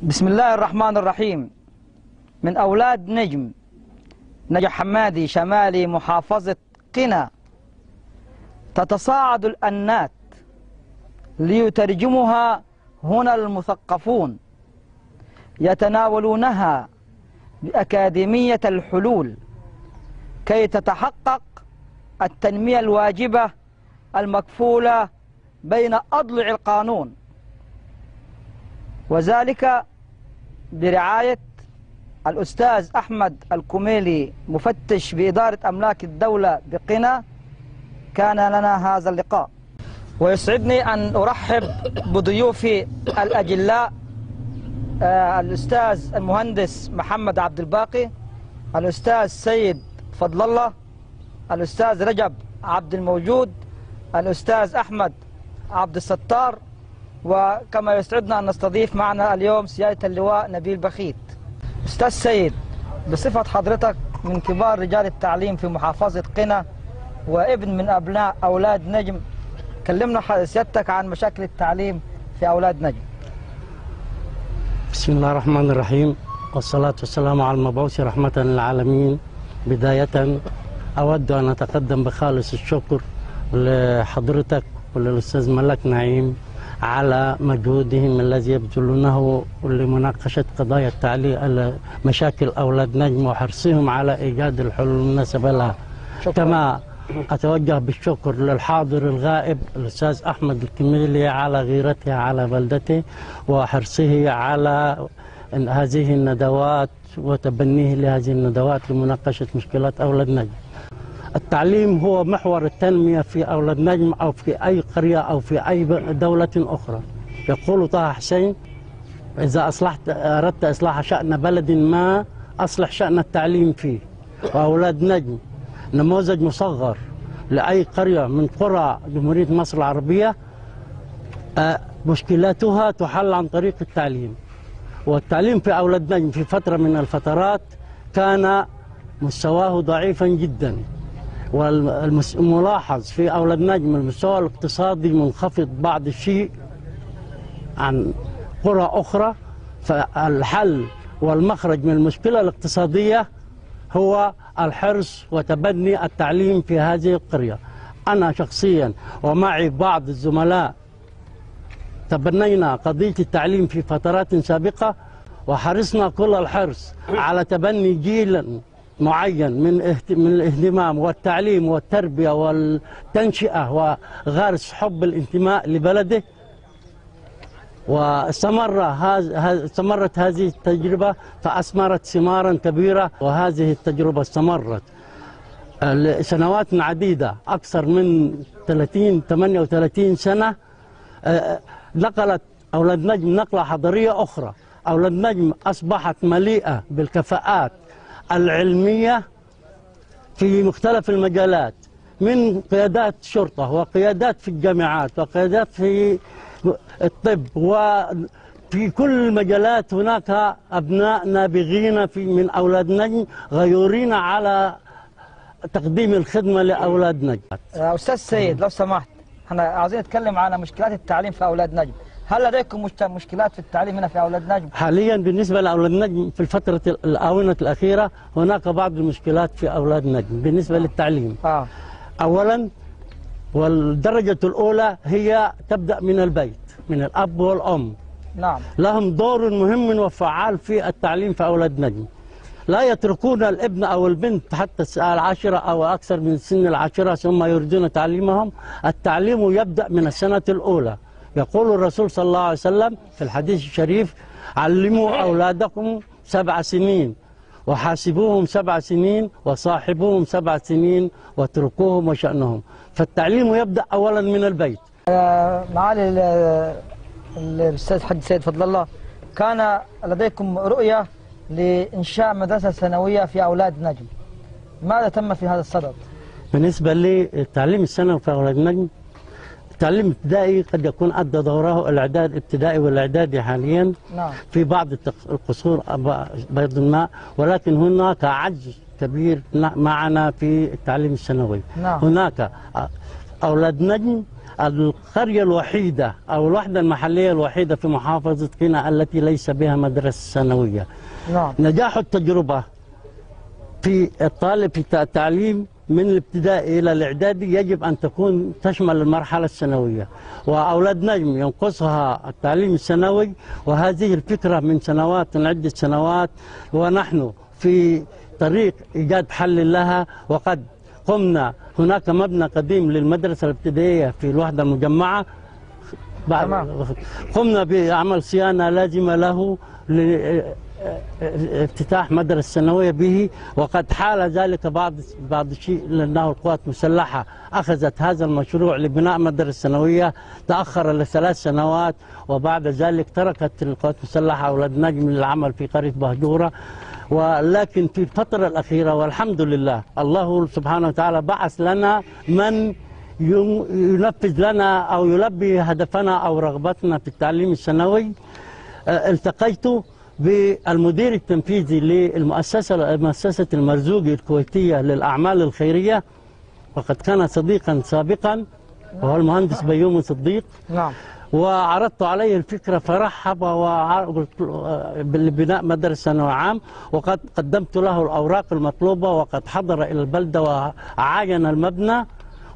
بسم الله الرحمن الرحيم من أولاد نجم نجم حمادي شمالي محافظة قنا تتصاعد الأنات ليترجمها هنا المثقفون يتناولونها بأكاديمية الحلول كي تتحقق التنمية الواجبة المكفولة بين أضلع القانون وذلك برعاية الأستاذ أحمد الكميلي مفتش بإدارة أملاك الدولة بقنا كان لنا هذا اللقاء ويسعدني أن أرحب بضيوفي الأجلاء آه، الأستاذ المهندس محمد عبد الباقي الأستاذ سيد فضل الله الأستاذ رجب عبد الموجود الأستاذ أحمد عبد الستار وكما يسعدنا أن نستضيف معنا اليوم سيادة اللواء نبيل بخيت أستاذ سيد بصفة حضرتك من كبار رجال التعليم في محافظة قنا وابن من أبناء أولاد نجم كلمنا ح- سيادتك عن مشاكل التعليم في أولاد نجم بسم الله الرحمن الرحيم والصلاة والسلام على المبعوث رحمة للعالمين بداية أود أن أتقدم بخالص الشكر لحضرتك وللأستاذ ملك نعيم على مجهودهم الذي يبذلونه لمناقشة قضايا التعليم مشاكل أولاد نجم وحرصهم على إيجاد الحلول المناسبة لها شكرا. كما أتوجه بالشكر للحاضر الغائب الأستاذ أحمد الكميلي على غيرته على بلدته وحرصه على إن هذه الندوات وتبنيه لهذه الندوات لمناقشة مشكلات أولاد نجم التعليم هو محور التنمية في أولاد نجم أو في أي قرية أو في أي دولة أخرى يقول طه حسين إذا أصلحت أردت إصلاح شأن بلد ما أصلح شأن التعليم فيه وأولاد نجم نموذج مصغر لأي قرية من قرى جمهورية مصر العربية آه، مشكلاتها تحل عن طريق التعليم والتعليم في أولاد نجم في فترة من الفترات كان مستواه ضعيفا جدا والملاحظ في أولاد نجم المستوى الاقتصادي منخفض بعض الشيء عن قرى أخرى فالحل والمخرج من المشكلة الاقتصادية هو الحرص وتبني التعليم في هذه القرية أنا شخصيا ومعي بعض الزملاء تبنينا قضية التعليم في فترات سابقة وحرصنا كل الحرص على تبني جيل معين من اهت- من الاهتمام والتعليم والتربية والتنشئة وغرس حب الانتماء لبلده واستمر هذ... هذ- استمرت هذه التجربة فأثمرت ثمارا كبيرة وهذه التجربة استمرت آه، لسنوات عديدة أكثر من 30 38 سنة آه، نقلت أولاد نجم نقلة حضارية أخرى أولاد نجم أصبحت مليئة بالكفاءات العلمية في مختلف المجالات من قيادات شرطة وقيادات في الجامعات وقيادات في الطب وفي كل المجالات هناك أبناء نابغين في من أولاد نجم غيورين على تقديم الخدمة لأولاد نجم آه، أستاذ سيد لو سمحت احنا عاوزين نتكلم على مشكلات التعليم في أولاد نجم هل لديكم مشت- مشكلات في التعليم هنا في أولاد نجم؟ حاليا بالنسبة لأولاد نجم في الفترة الآونة الأخيرة هناك بعض المشكلات في أولاد نجم بالنسبة للتعليم آه أولا والدرجة الأولى هي تبدأ من البيت من الأب والأم نعم لهم دور مهم وفعال في التعليم في أولاد نجم لا يتركون الابن أو البنت حتى الساعة العاشرة أو أكثر من سن العاشرة ثم يريدون تعليمهم التعليم يبدأ من السنة الأولى يقول الرسول صلى الله عليه وسلم في الحديث الشريف علموا أولادكم سبع سنين وحاسبوهم سبع سنين وصاحبوهم سبع سنين واتركوهم وشأنهم فالتعليم يبدأ أولا من البيت آه، معالي ال- الأستاذ حج سيد فضل الله كان لديكم رؤية لإنشاء مدرسة ثانوية في أولاد نجم ماذا تم في هذا الصدد؟ بالنسبة للتعليم الثانوي في أولاد نجم التعليم الابتدائي قد يكون أدى دوره الإعداد الابتدائي والإعدادي حاليا نعم في بعض التق- القصور أب- بيض الماء ولكن هناك عجز كبير ن- معنا في التعليم الثانوي نعم. هناك أ- أولاد نجم القرية الوحيدة أو الوحدة المحلية الوحيدة في محافظة قنا التي ليس بها مدرسة ثانوية نعم نجاح التجربة في الطالب في التعليم من الابتدائي إلى الإعدادي يجب أن تكون تشمل المرحلة الثانوية وأولاد نجم ينقصها التعليم الثانوي وهذه الفكرة من سنوات من عدة سنوات ونحن في طريق إيجاد حل لها وقد قمنا هناك مبنى قديم للمدرسة الابتدائية في الوحدة المجمعة بعد تمام. قمنا بعمل صيانة لازمة له لافتتاح مدرسة ثانوية به وقد حال ذلك بعض بعض الشيء لأنه القوات المسلحة أخذت هذا المشروع لبناء مدرسة ثانوية تأخر لثلاث سنوات وبعد ذلك تركت القوات المسلحة أولاد نجم للعمل في قرية بهجورة ولكن في الفترة الأخيرة والحمد لله الله سبحانه وتعالى بعث لنا من يم- ينفذ لنا أو يلبي هدفنا أو رغبتنا في التعليم الثانوي آه، التقيت بالمدير التنفيذي للمؤسسة مؤسسة المرزوقي الكويتية للأعمال الخيرية وقد كان صديقا سابقا وهو المهندس بيومي صديق نعم وعرضت عليه الفكرة فرحب وقلت ببناء مدرسة ثانوي عام وقد قدمت له الأوراق المطلوبة وقد حضر إلى البلدة وعاين المبنى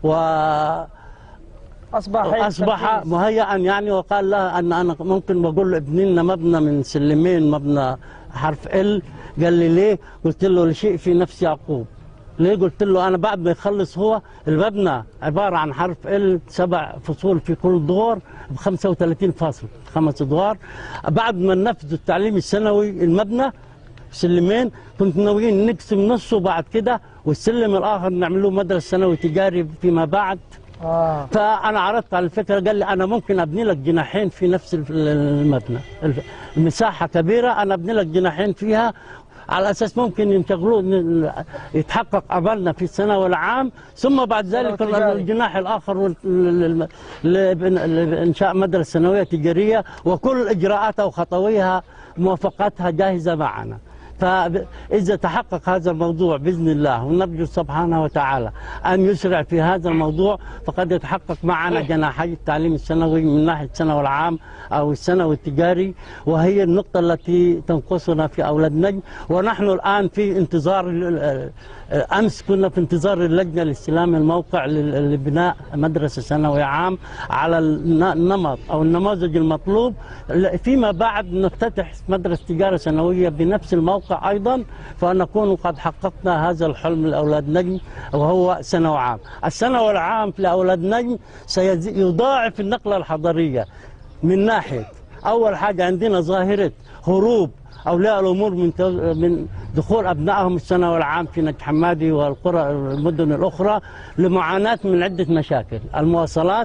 أصبح وأصبح تنفيذ. مهيئا يعني وقال له أن أنا ممكن بقول له ابني لنا مبنى من سلمين مبنى حرف ال قال لي ليه؟ قلت له لشيء في نفس يعقوب ليه قلت له انا بعد ما يخلص هو المبنى عباره عن حرف ال سبع فصول في كل دور ب 35 فصل خمس ادوار بعد ما نفذوا التعليم الثانوي المبنى سلمين كنت ناويين نقسم نصه بعد كده والسلم الاخر نعمله مدرسه ثانوي تجاري فيما بعد آه. فانا عرضت على الفكره قال لي انا ممكن ابني لك جناحين في نفس الف- المبنى الف- المساحه كبيره انا ابني لك جناحين فيها على اساس ممكن ينشغلوا ن- يتحقق املنا في السنه والعام ثم بعد ذلك تجاري. الجناح الاخر وال- لل- لل- لانشاء مدرسه ثانويه تجاريه وكل اجراءاتها وخطويها موافقاتها جاهزه معنا فإذا تحقق هذا الموضوع بإذن الله ونرجو سبحانه وتعالى أن يسرع في هذا الموضوع فقد يتحقق معنا جناحي التعليم الثانوي من ناحية الثانوي العام أو الثانوي التجاري وهي النقطة التي تنقصنا في أولاد نجم ونحن الآن في انتظار ال- أمس كنا في انتظار اللجنة لاستلام الموقع لل- لبناء مدرسة ثانوي عام على الن- النمط أو النموذج المطلوب ل- فيما بعد نفتتح مدرسة تجارة ثانوية بنفس الموقع أيضا فنكون قد حققنا هذا الحلم لأولاد نجم وهو ثانوي عام الثانوي العام لأولاد نجم سيضاعف النقلة الحضرية من ناحية أول حاجة عندنا ظاهرة هروب أولياء الأمور من تو- من دخول أبنائهم الثانوي العام في نجح حمادي والقرى المدن الأخرى لمعاناة من عدة مشاكل المواصلات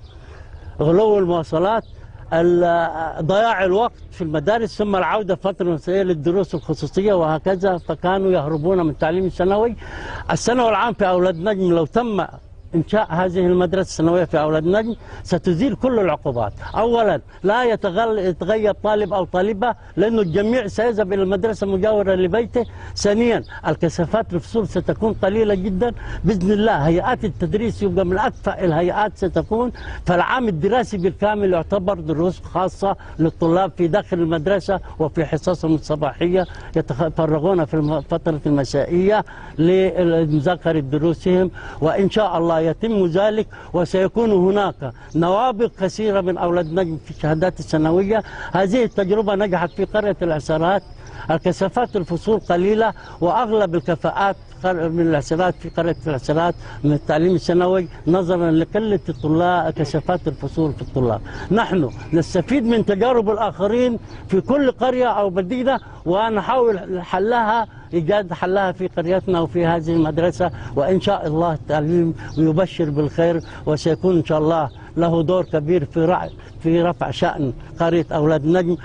غلو المواصلات ال- ضياع الوقت في المدارس ثم العودة فترة مسائية للدروس الخصوصية وهكذا فكانوا يهربون من التعليم الثانوي الثانوي العام في أولاد نجم لو تم إنشاء هذه المدرسة الثانوية في أولاد نجم ستزيل كل العقوبات أولا لا يتغل يتغير طالب أو طالبة لأنه الجميع سيذهب إلى المدرسة المجاورة لبيته ثانيا الكثافات الفصول ستكون قليلة جدا بإذن الله هيئات التدريس يبقى من أكفأ الهيئات ستكون فالعام الدراسي بالكامل يعتبر دروس خاصة للطلاب في داخل المدرسة وفي حصصهم الصباحية يتفرغون في الم- فترة المسائية لمذاكرة دروسهم وإن شاء الله يتم ذلك وسيكون هناك نوابغ كثيرة من أولاد نجم في الشهادات الثانوية هذه التجربة نجحت في قرية العسرات الكثافات الفصول قليلة وأغلب الكفاءات قر- من العسرات في قرية العسرات من التعليم الثانوي نظرا لقلة الطلاب كثافات الفصول في الطلاب نحن نستفيد من تجارب الآخرين في كل قرية أو مدينة ونحاول حلها إيجاد حلها في قريتنا وفي هذه المدرسة وإن شاء الله التعليم يبشر بالخير وسيكون إن شاء الله له دور كبير في رع- في رفع شأن قرية أولاد نجم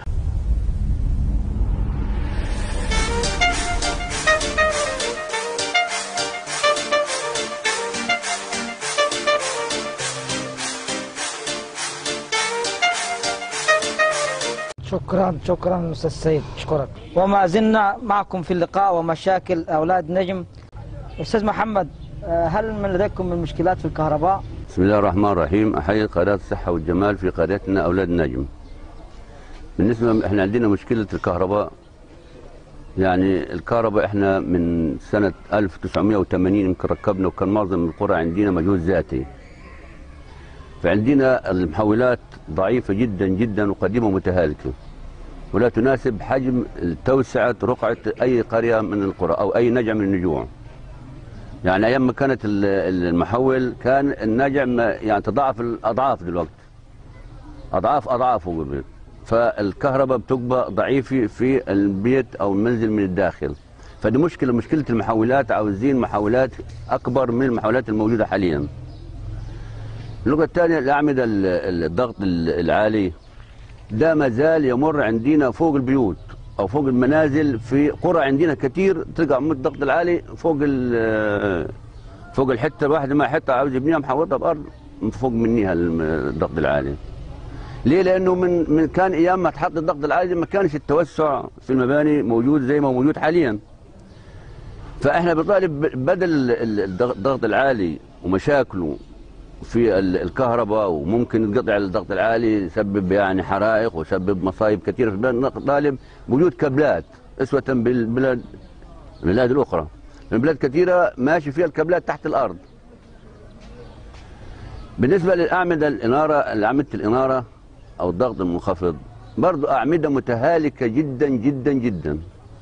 شكرا شكرا استاذ سيد اشكرك وما زلنا معكم في اللقاء ومشاكل اولاد نجم استاذ محمد آه، هل من لديكم من مشكلات في الكهرباء بسم الله الرحمن الرحيم أحيي قناة الصحة والجمال في قريتنا أولاد نجم بالنسبة احنا عندنا مشكلة الكهرباء يعني الكهرباء احنا من سنة 1980 يمكن ركبنا وكان معظم القرى عندنا مجهود ذاتي فعندنا المحولات ضعيفة جدا جدا وقديمة ومتهالكة ولا تناسب حجم توسعة رقعة أي قرية من القرى أو أي نجع من النجوع يعني أيام ما كانت ال- ال- المحول كان النجع ما- يعني تضاعف الأضعاف دلوقتي أضعاف أضعافه قبل فالكهرباء بتبقى ضعيفة في البيت أو المنزل من الداخل فدي مشكلة مشكلة المحولات عاوزين محولات أكبر من المحولات الموجودة حاليا النقطة الثانية الأعمدة ال- ال- الضغط ال- العالي ده ما زال يمر عندنا فوق البيوت او فوق المنازل في قرى عندنا كتير تلقى عمود الضغط العالي فوق ال- فوق الحته الواحده ما حته عاوز يبنيها محوطها بارض فوق منيها الم- الضغط العالي ليه؟ لانه من من كان ايام ما تحط الضغط العالي ما كانش التوسع في المباني موجود زي ما هو موجود حاليا فاحنا بنطالب ب- بدل ال- الضغط الضغط العالي ومشاكله في ال- الكهرباء وممكن ينقطع الضغط العالي يسبب يعني حرائق ويسبب مصايب كثيره في البلد نطالب بوجود كابلات اسوه بالبلاد البلاد الاخرى البلاد كثيره ماشي فيها الكابلات تحت الارض بالنسبه للاعمده الاناره اعمده الاناره او الضغط المنخفض برضو اعمده متهالكه جدا جدا جدا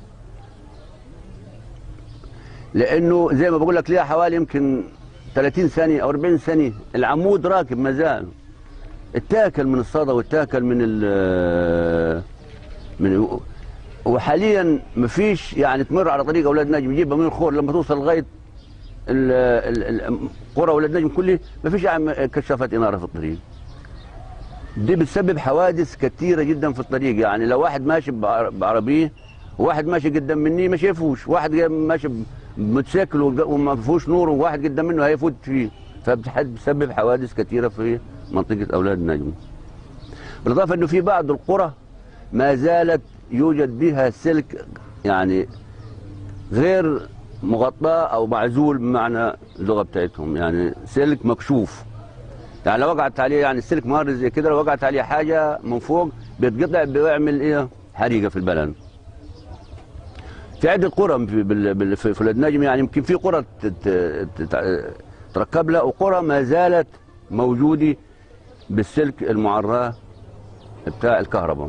لانه زي ما بقول لك ليها حوالي يمكن 30 سنه او 40 سنه العمود راكب ما زال اتاكل من الصدى واتاكل من ال من وحاليا ما فيش يعني تمر على طريق اولاد نجم يجيبها من الخور لما توصل لغايه ال- ال- ال- قرى اولاد نجم كله ما فيش عم- كشافات اناره في الطريق دي بتسبب حوادث كثيره جدا في الطريق يعني لو واحد ماشي بعر- بعربيه وواحد ماشي قدام مني ما شايفوش واحد جاي ماشي بموتوسيكل وج- وما فيهوش نور وواحد قدام منه هيفوت فيه فبتسبب حوادث كثيره في منطقه اولاد النجم بالاضافه انه في بعض القرى ما زالت يوجد بها سلك يعني غير مغطاه او معزول بمعنى اللغه بتاعتهم يعني سلك مكشوف يعني لو وقعت عليه يعني السلك مار زي كده لو وقعت عليه حاجه من فوق بيتقطع بيعمل ايه حريقه في البلد في عده قرى في بال- بال- في في النجم يعني يمكن في قرى ت- ت- ت- تركب لها وقرى ما زالت موجوده بالسلك المعراه بتاع الكهرباء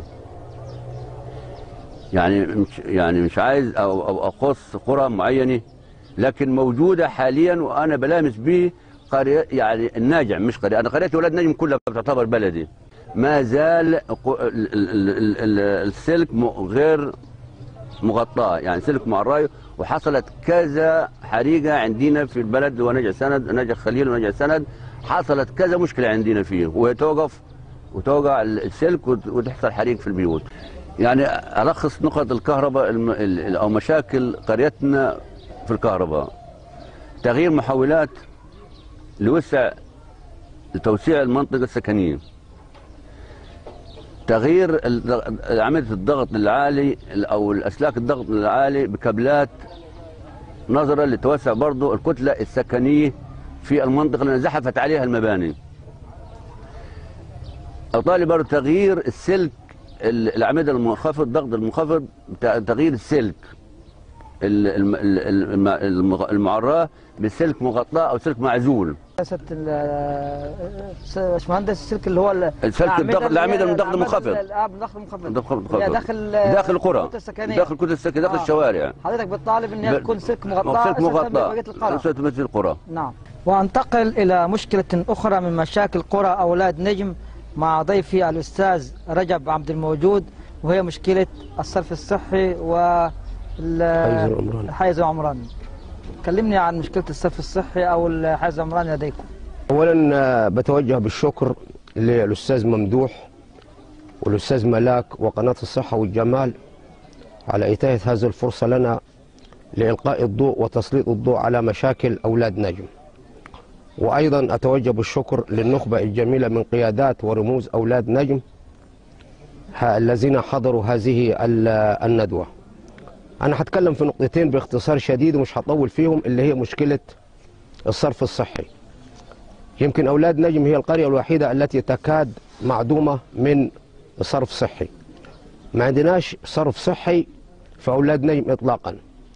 يعني مش يعني مش عايز او او اخص قرى معينه لكن موجوده حاليا وانا بلامس به قريه يعني الناجع مش قريه انا قريتي ولاد نجم كلها تعتبر بلدي ما زال ق- ال- ال- ال- ال- السلك م- غير مغطاه يعني سلك معراي وحصلت كذا حريقه عندنا في البلد ونجع سند نجع خليل ونجع سند حصلت كذا مشكله عندنا فيه وهي توقف وتوقع السلك وت- وتحصل حريق في البيوت يعني الخص نقط الكهرباء الم- ال- ال- او مشاكل قريتنا في الكهرباء تغيير محولات لوسع لتوسيع المنطقه السكنيه تغيير الضغ- عمليه الضغط العالي او الاسلاك الضغط العالي بكابلات نظرا لتوسع برضه الكتله السكنيه في المنطقه اللي زحفت عليها المباني. اطالب برضه تغيير السلك ال- الاعمده المنخفض الضغط المنخفض ت- تغيير السلك ال- الم- ال- الم- الم- المعراه بسلك مغطاه او سلك معزول. سياسة ال- س- باشمهندس السلك اللي هو ال- السلك الأعمدة الضغط- اللي هي الأعمدة المضغط الأعمدة المنخفض. ال- آه، بالضغط المنخفض الضغط اللي هي المنخفض. داخل داخل القرى الخطوط السكنية داخل الكتل السكنيه داخل آه. الشوارع حضرتك بتطالب ان هي ب- تكون سلك مغطاة سلك أساساً مغطاه ببقية القرى أساساً مثل القرى نعم وانتقل إلى مشكلة أخرى من مشاكل قرى أولاد نجم مع ضيفي الأستاذ رجب عبد الموجود وهي مشكلة الصرف الصحي و حيز العمراني. الحيز العمراني كلمني عن مشكلة الصرف الصحي أو الحيز العمراني لديكم اولا آه، بتوجه بالشكر للاستاذ ممدوح والاستاذ ملاك وقناه الصحه والجمال على اتاحه هذه الفرصه لنا لالقاء الضوء وتسليط الضوء على مشاكل اولاد نجم وايضا اتوجه بالشكر للنخبه الجميله من قيادات ورموز اولاد نجم ها- الذين حضروا هذه ال- الندوه انا هتكلم في نقطتين باختصار شديد ومش هطول فيهم اللي هي مشكله الصرف الصحي يمكن أولاد نجم هي القرية الوحيدة التي تكاد معدومة من صرف صحي ما عندناش صرف صحي في أولاد نجم إطلاقا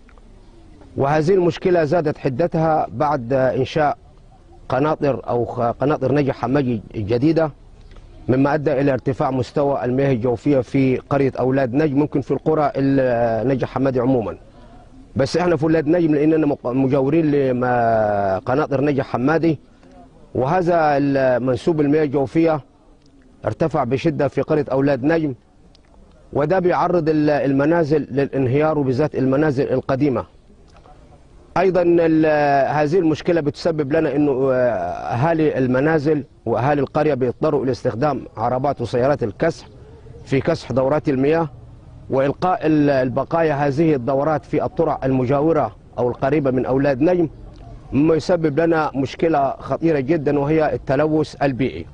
وهذه المشكلة زادت حدتها بعد إنشاء قناطر أو قناطر نجع حماجي الجديدة مما أدى إلى ارتفاع مستوى المياه الجوفية في قرية أولاد نجم ممكن في القرى نجع حمادي عموما بس احنا في أولاد نجم لأننا مجاورين لقناطر نجع حمادي وهذا منسوب المياه الجوفية ارتفع بشدة في قرية أولاد نجم وده بيعرض المنازل للانهيار وبالذات المنازل القديمة ايضا هذه المشكله بتسبب لنا انه اهالي المنازل واهالي القريه بيضطروا الى استخدام عربات وسيارات الكسح في كسح دورات المياه والقاء البقايا هذه الدورات في الطرق المجاوره او القريبه من اولاد نجم مما يسبب لنا مشكله خطيره جدا وهي التلوث البيئي.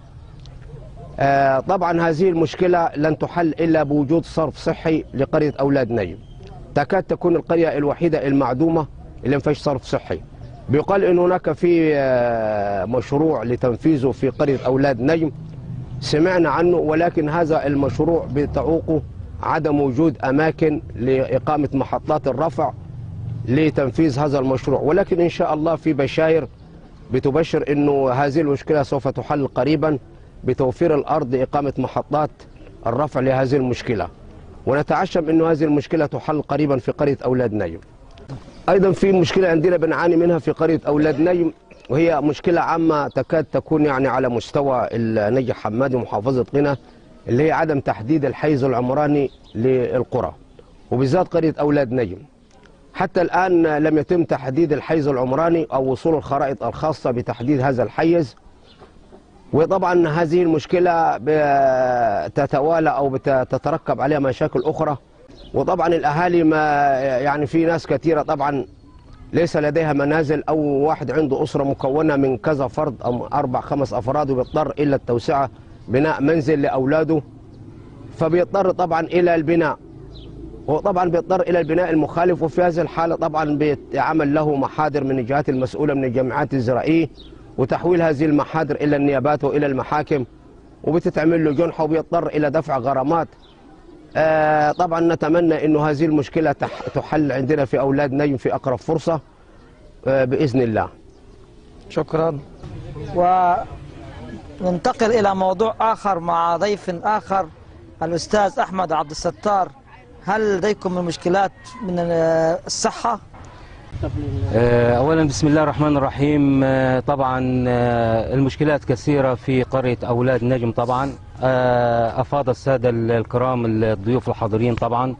طبعا هذه المشكله لن تحل الا بوجود صرف صحي لقريه اولاد نجم. تكاد تكون القريه الوحيده المعدومه اللي ما فيش صرف صحي بيقال ان هناك في مشروع لتنفيذه في قريه اولاد نجم سمعنا عنه ولكن هذا المشروع بتعوقه عدم وجود اماكن لاقامه محطات الرفع لتنفيذ هذا المشروع ولكن ان شاء الله في بشاير بتبشر انه هذه المشكله سوف تحل قريبا بتوفير الارض لاقامه محطات الرفع لهذه المشكله ونتعشم انه هذه المشكله تحل قريبا في قريه اولاد نجم ايضا في مشكله عندنا بنعاني منها في قريه اولاد نجم وهي مشكله عامه تكاد تكون يعني على مستوى النجح حمادي ومحافظه قنا اللي هي عدم تحديد الحيز العمراني للقرى وبالذات قريه اولاد نجم حتى الان لم يتم تحديد الحيز العمراني او وصول الخرائط الخاصه بتحديد هذا الحيز وطبعا هذه المشكله تتوالى او بتتركب عليها مشاكل اخرى وطبعا الاهالي ما يعني في ناس كثيره طبعا ليس لديها منازل او واحد عنده اسره مكونه من كذا فرد او اربع خمس افراد وبيضطر الى التوسعه بناء منزل لاولاده فبيضطر طبعا الى البناء وطبعا بيضطر الى البناء المخالف وفي هذه الحاله طبعا بيعمل له محاضر من الجهات المسؤوله من الجامعات الزراعيه وتحويل هذه المحاضر الى النيابات والى المحاكم وبتتعمل له جنحه وبيضطر الى دفع غرامات آه طبعا نتمنى انه هذه المشكله تحل عندنا في اولاد نجم في اقرب فرصه آه باذن الله. شكرا. وننتقل الى موضوع اخر مع ضيف اخر الاستاذ احمد عبد الستار. هل لديكم من مشكلات من الصحه؟ اولا بسم الله الرحمن الرحيم طبعا المشكلات كثيره في قريه اولاد نجم طبعا افاض الساده الكرام الضيوف الحاضرين طبعا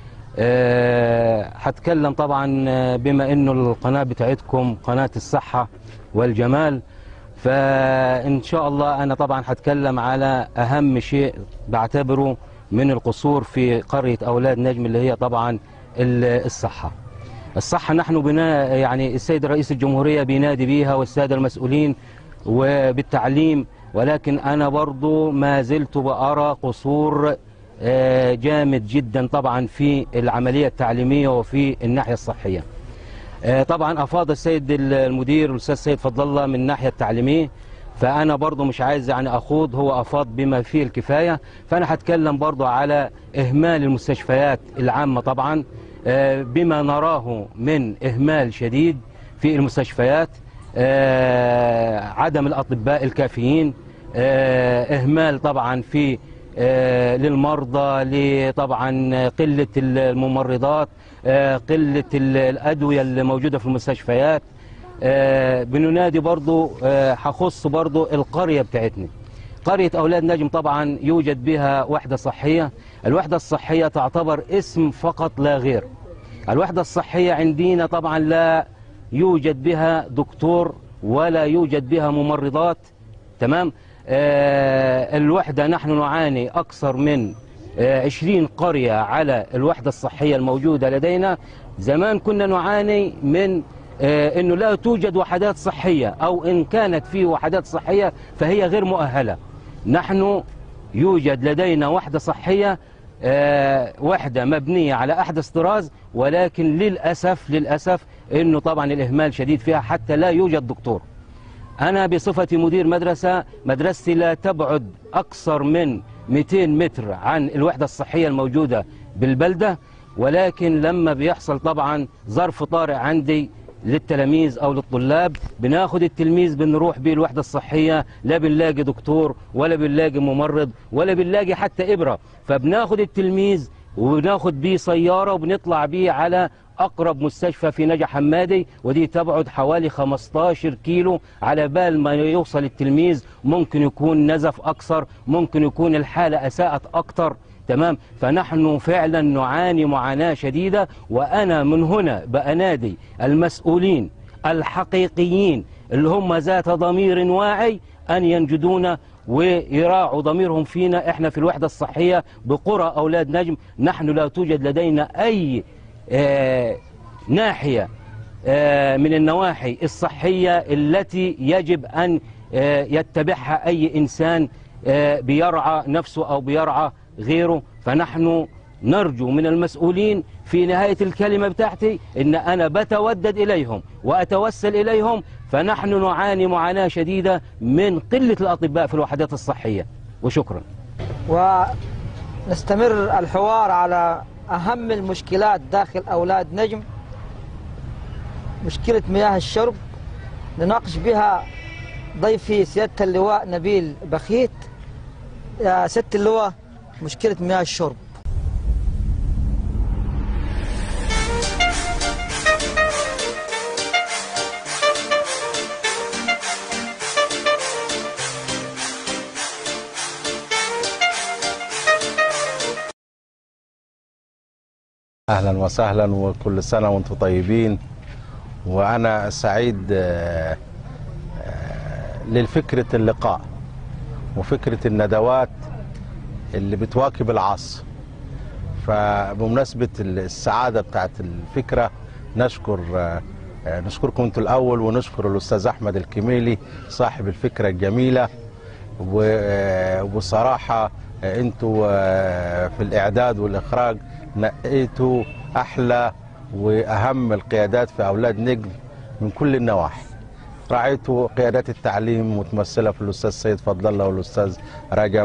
هتكلم طبعا بما انه القناه بتاعتكم قناه الصحه والجمال فان شاء الله انا طبعا هتكلم على اهم شيء بعتبره من القصور في قريه اولاد نجم اللي هي طبعا الصحه الصحة نحن بنا يعني السيد رئيس الجمهورية بينادي بيها والسادة المسؤولين وبالتعليم ولكن أنا برضو ما زلت بأرى قصور جامد جدا طبعا في العملية التعليمية وفي الناحية الصحية طبعا أفاض السيد المدير الأستاذ سيد فضل الله من الناحية التعليمية فأنا برضو مش عايز يعني أخوض هو أفاض بما فيه الكفاية فأنا هتكلم برضو على إهمال المستشفيات العامة طبعا بما نراه من إهمال شديد في المستشفيات عدم الأطباء الكافيين إهمال طبعا في للمرضى طبعا قلة الممرضات قلة الأدوية الموجودة في المستشفيات بننادي برضو هخص برضو القرية بتاعتنا قرية أولاد نجم طبعا يوجد بها وحدة صحية الوحدة الصحية تعتبر اسم فقط لا غير الوحدة الصحية عندنا طبعا لا يوجد بها دكتور ولا يوجد بها ممرضات تمام آه الوحدة نحن نعاني أكثر من آه عشرين قرية على الوحدة الصحية الموجودة لدينا زمان كنا نعاني من آه أنه لا توجد وحدات صحية أو إن كانت في وحدات صحية فهي غير مؤهلة نحن يوجد لدينا وحدة صحية آه وحدة مبنية على أحدث طراز ولكن للأسف للأسف أنه طبعا الإهمال شديد فيها حتى لا يوجد دكتور أنا بصفتي مدير مدرسة مدرستي لا تبعد أكثر من 200 متر عن الوحدة الصحية الموجودة بالبلدة ولكن لما بيحصل طبعا ظرف طارئ عندي للتلاميذ او للطلاب بناخد التلميذ بنروح بيه الوحده الصحيه لا بنلاقي دكتور ولا بنلاقي ممرض ولا بنلاقي حتى ابره فبناخد التلميذ وبناخد بيه سياره وبنطلع بيه على اقرب مستشفى في نجع حمادي ودي تبعد حوالي 15 كيلو على بال ما يوصل التلميذ ممكن يكون نزف اكثر ممكن يكون الحاله اساءت اكثر تمام فنحن فعلا نعاني معاناة شديدة وأنا من هنا بأنادي المسؤولين الحقيقيين اللي هم ذات ضمير واعي أن ينجدونا ويراعوا ضميرهم فينا احنا في الوحدة الصحية بقرى أولاد نجم نحن لا توجد لدينا أي آه ناحية آه من النواحي الصحية التي يجب أن آه يتبعها أي إنسان آه بيرعى نفسه أو بيرعى غيره فنحن نرجو من المسؤولين في نهاية الكلمة بتاعتي إن أنا بتودد إليهم وأتوسل إليهم فنحن نعاني معاناة شديدة من قلة الأطباء في الوحدات الصحية وشكرا ونستمر الحوار على أهم المشكلات داخل أولاد نجم مشكلة مياه الشرب نناقش بها ضيفي سيادة اللواء نبيل بخيت يا سيادة اللواء مشكلة مياه الشرب اهلا وسهلا وكل سنه وانتم طيبين وانا سعيد آه، آه، للفكره اللقاء وفكره الندوات اللي بتواكب العصر فبمناسبه السعاده بتاعت الفكره نشكر آه، آه، نشكركم انتوا الاول ونشكر الاستاذ احمد الكميلي صاحب الفكره الجميله و- آه، وبصراحه آه، انتوا آه، في الاعداد والاخراج نقيتوا احلى واهم القيادات في اولاد نجم من كل النواحي راعيتوا قيادات التعليم متمثله في الاستاذ سيد فضل الله والاستاذ رجب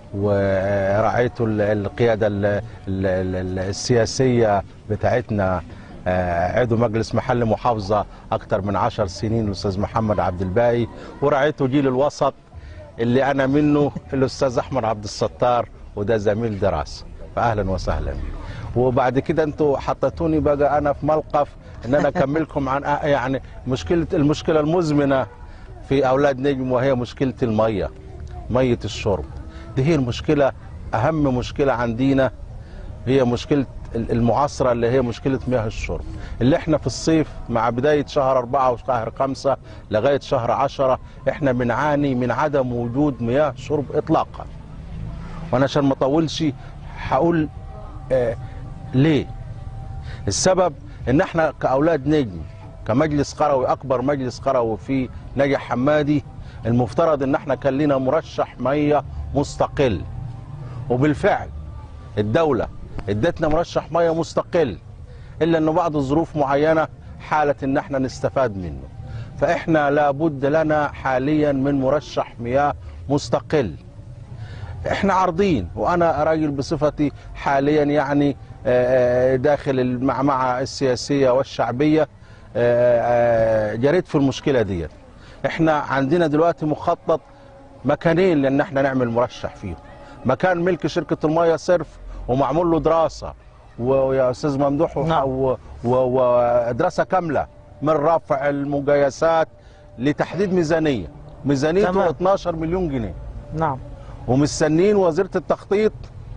ورعيتوا ال- القياده ال- ال- ال- السياسيه بتاعتنا آه، عضو مجلس محل محافظه اكثر من عشر سنين الاستاذ محمد عبد الباقي ورعيتوا جيل الوسط اللي انا منه الاستاذ احمد عبد الستار وده زميل دراسه فاهلا وسهلا وبعد كده انتوا حطيتوني بقى انا في موقف ان انا اكملكم عن آه يعني مشكله المشكله المزمنه في اولاد نجم وهي مشكله الميه ميه الشرب دي هي المشكله اهم مشكله عندنا هي مشكله المعاصره اللي هي مشكله مياه الشرب اللي احنا في الصيف مع بدايه شهر أربعة وشهر خمسة لغايه شهر عشرة احنا بنعاني من عدم وجود مياه شرب اطلاقا وانا عشان ما اطولش هقول آه ليه السبب ان احنا كاولاد نجم كمجلس قروي اكبر مجلس قروي في نجع حمادي المفترض ان احنا كان لنا مرشح ميه مستقل وبالفعل الدوله ادتنا مرشح ميه مستقل الا انه بعض الظروف معينه حالت ان احنا نستفاد منه فاحنا لابد لنا حاليا من مرشح مياه مستقل احنا عارضين وانا راجل بصفتي حاليا يعني آه، آه، داخل المعمعه السياسيه والشعبيه آه، آه، جريت في المشكله دي احنا عندنا دلوقتي مخطط مكانين لان احنا نعمل مرشح فيهم مكان ملك شركه الميه صرف ومعمول له دراسه ويا استاذ ممدوح وح- نعم. و- و- ودراسه كامله من رفع المجايسات لتحديد ميزانيه ميزانيته تمام. 12 مليون جنيه نعم ومستنين وزيره التخطيط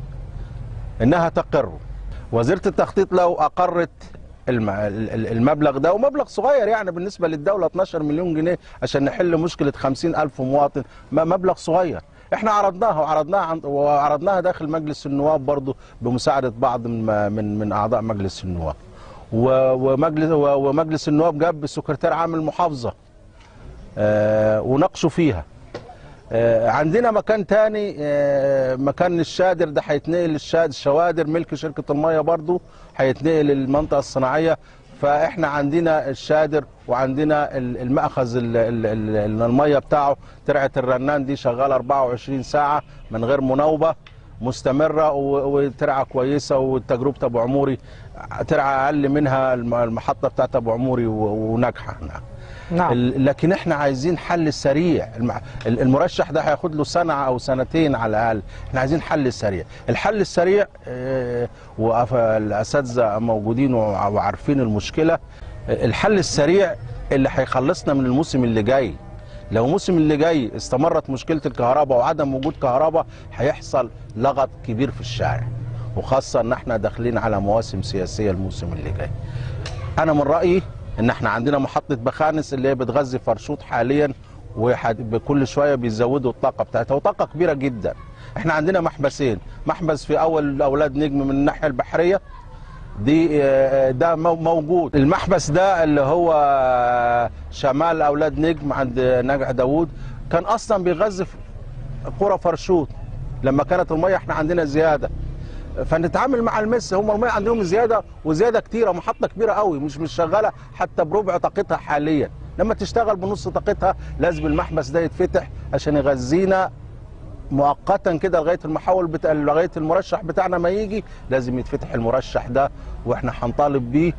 انها تقر وزيره التخطيط لو اقرت الم- ال- ال- المبلغ ده ومبلغ صغير يعني بالنسبه للدوله 12 مليون جنيه عشان نحل مشكله 50 الف مواطن ما مبلغ صغير احنا عرضناها وعرضناها عن وعرضناها داخل مجلس النواب برضو بمساعده بعض من من, من اعضاء مجلس النواب و- ومجلس و- ومجلس النواب جاب سكرتير عام المحافظه آه، وناقشوا فيها آه، عندنا مكان تاني آه، مكان الشادر ده هيتنقل الشاد الشوادر ملك شركة المية برضو هيتنقل للمنطقة الصناعية فاحنا عندنا الشادر وعندنا ال- المأخذ ال- ال- ال- الميه بتاعه ترعه الرنان دي شغاله 24 ساعه من غير مناوبه مستمره و- وترعه كويسه وتجربه ابو عموري ترعه اقل منها الم- المحطه بتاعت ابو عموري و- وناجحه هناك نعم ال- لكن احنا عايزين حل سريع الم- ال- المرشح ده هياخد له سنه او سنتين على الاقل احنا عايزين حل سريع الحل السريع آه، وأف- الاساتذه موجودين وع- وعارفين المشكله آه، الحل السريع اللي هيخلصنا من الموسم اللي جاي لو الموسم اللي جاي استمرت مشكله الكهرباء وعدم وجود كهرباء هيحصل لغط كبير في الشارع وخاصه ان احنا داخلين على مواسم سياسيه الموسم اللي جاي انا من رايي ان احنا عندنا محطه بخانس اللي هي بتغذي فرشوط حاليا وكل شويه بيزودوا الطاقه بتاعتها وطاقه كبيره جدا احنا عندنا محبسين محبس في اول اولاد نجم من الناحيه البحريه دي آه، ده مو- موجود المحبس ده اللي هو شمال اولاد نجم عند نجع داوود كان اصلا بيغذي قرى فرشوط لما كانت الميه احنا عندنا زياده فنتعامل مع المس هم الميه عندهم زياده وزياده كتيره محطه كبيره قوي مش مش شغاله حتى بربع طاقتها حاليا لما تشتغل بنص طاقتها لازم المحبس ده يتفتح عشان يغذينا مؤقتا كده لغايه المحول بتاع لغايه المرشح بتاعنا ما يجي لازم يتفتح المرشح ده واحنا هنطالب بيه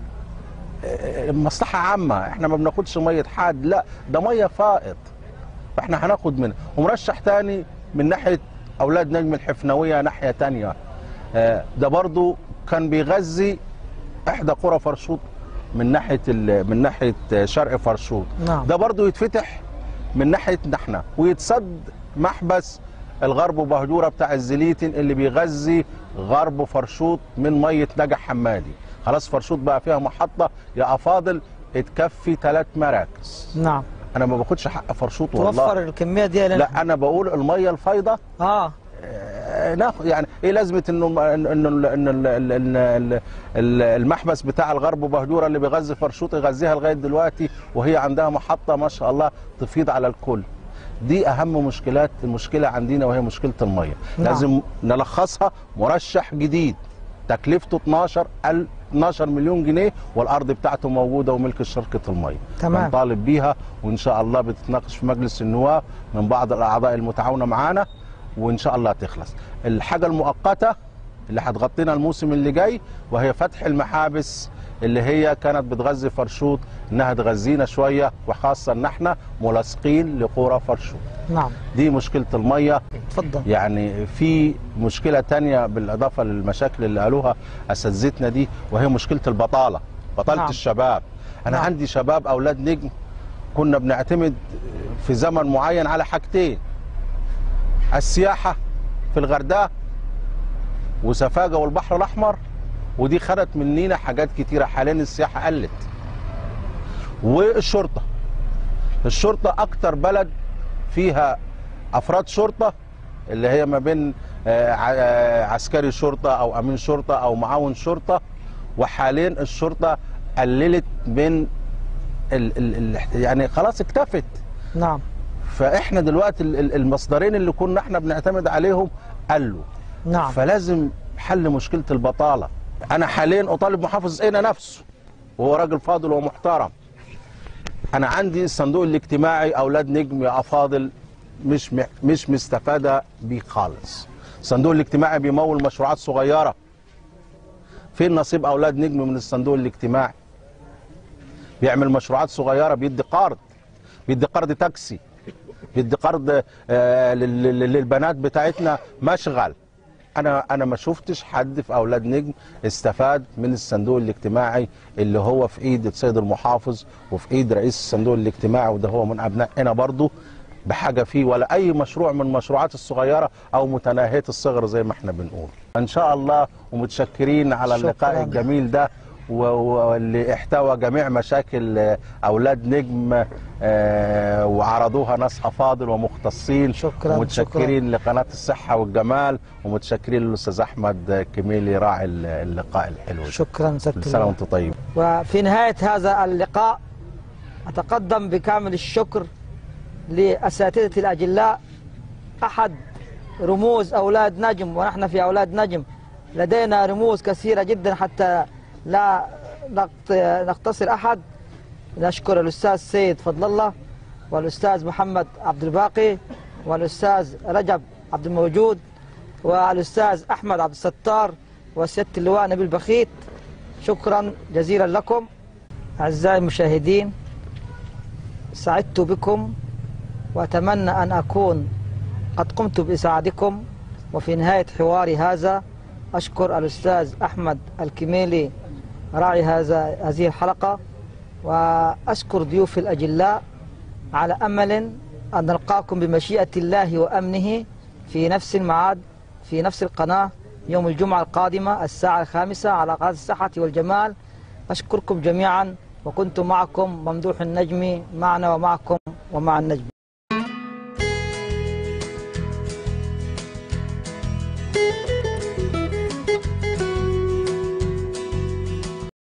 آه، مصلحه عامه احنا ما بناخدش ميه حاد لا ده ميه فائض فاحنا هناخد منها ومرشح تاني من ناحيه اولاد نجم الحفنويه ناحيه تانية آه، ده برضو كان بيغذي احدى قرى فرشوط من ناحيه ال- من ناحيه شرق فرشوط نعم. ده برضو يتفتح من ناحيه احنا ويتصد محبس الغرب وبهجوره بتاع الزليتن اللي بيغذي غرب فرشوط من ميه نجع حمادي خلاص فرشوط بقى فيها محطه يا افاضل تكفي ثلاث مراكز نعم انا ما باخدش حق فرشوط والله توفر الكميه دي لنا لا انا بقول الميه الفايضه اه آه، ناخد يعني ايه لازمه انه انه انه ال- إن ال- ال- ال- ال- ال- المحبس بتاع الغرب وبهجوره اللي بيغذي فرشوط يغذيها لغايه دلوقتي وهي عندها محطه ما شاء الله تفيض على الكل دي اهم مشكلات المشكله عندنا وهي مشكله الميه نعم. لازم نلخصها مرشح جديد تكلفته 12 ال 12 مليون جنيه والارض بتاعته موجوده وملك شركه الميه تمام. نطالب بيها وان شاء الله بتتناقش في مجلس النواب من بعض الاعضاء المتعاونه معانا وان شاء الله تخلص الحاجه المؤقته اللي هتغطينا الموسم اللي جاي وهي فتح المحابس اللي هي كانت بتغذي فرشوط انها تغذينا شويه وخاصه ان احنا ملاصقين لقرى فرشوط نعم دي مشكله الميه تفضل يعني في مشكله تانية بالاضافه للمشاكل اللي قالوها اساتذتنا دي وهي مشكله البطاله بطاله نعم. نعم. الشباب انا نعم. نعم. عندي شباب اولاد نجم كنا بنعتمد في زمن معين على حاجتين السياحه في الغردقه وسفاجه والبحر الاحمر ودي خدت مننا حاجات كتيره حاليا السياحه قلت والشرطه الشرطه اكتر بلد فيها افراد شرطه اللي هي ما بين آه، ع- آه، عسكري شرطه او امين شرطه او معاون شرطه وحاليا الشرطه قللت من ال ال ال يعني خلاص اكتفت نعم فاحنا دلوقتي ال- ال- المصدرين اللي كنا احنا بنعتمد عليهم قلوا نعم فلازم حل مشكله البطاله انا حاليا اطالب محافظ قنا نفسه وهو راجل فاضل ومحترم انا عندي الصندوق الاجتماعي اولاد نجم يا افاضل مش م- مش مستفاده بيه خالص الصندوق الاجتماعي بيمول مشروعات صغيره فين نصيب اولاد نجم من الصندوق الاجتماعي بيعمل مشروعات صغيره بيدي قرض بيدي قرض تاكسي بيدي قرض آه، لل- لل- للبنات بتاعتنا مشغل انا انا ما شفتش حد في اولاد نجم استفاد من الصندوق الاجتماعي اللي هو في ايد السيد المحافظ وفي ايد رئيس الصندوق الاجتماعي وده هو من ابنائنا برضه بحاجه فيه ولا اي مشروع من المشروعات الصغيره او متناهيه الصغر زي ما احنا بنقول ان شاء الله ومتشكرين على اللقاء شكراً. الجميل ده و- واللي احتوى جميع مشاكل آه، اولاد نجم آه، وعرضوها ناس افاضل ومختصين شكراً، ومتشكرين لقناه الصحه والجمال ومتشكرين للاستاذ احمد كميلي راعي اللقاء الحلو ده. شكرا كل سيادة سنه اللواء. وانتم طيب وفي نهاية هذا اللقاء أتقدم بكامل الشكر لأساتذتي الأجلاء أحد رموز أولاد نجم ونحن في أولاد نجم لدينا رموز كثيرة جدا حتى لا نقت- نقتصر أحد نشكر الأستاذ سيد فضل الله والأستاذ محمد عبد الباقي والأستاذ رجب عبد الموجود والأستاذ أحمد عبد الستار وسيادة اللواء نبيل بخيت شكرا جزيلا لكم أعزائي المشاهدين سعدت بكم وأتمنى أن أكون قد قمت بإسعادكم وفي نهاية حواري هذا أشكر الأستاذ أحمد الكميلي راعي هذا هذه الحلقة وأشكر ضيوفي الأجلاء على أمل أن نلقاكم بمشيئة الله وأمنه في نفس الميعاد في نفس القناة يوم الجمعة القادمة الساعة الخامسة على قناة الصحة والجمال أشكركم جميعا وكنت معكم ممدوح النجمي معنا ومعكم ومع النجم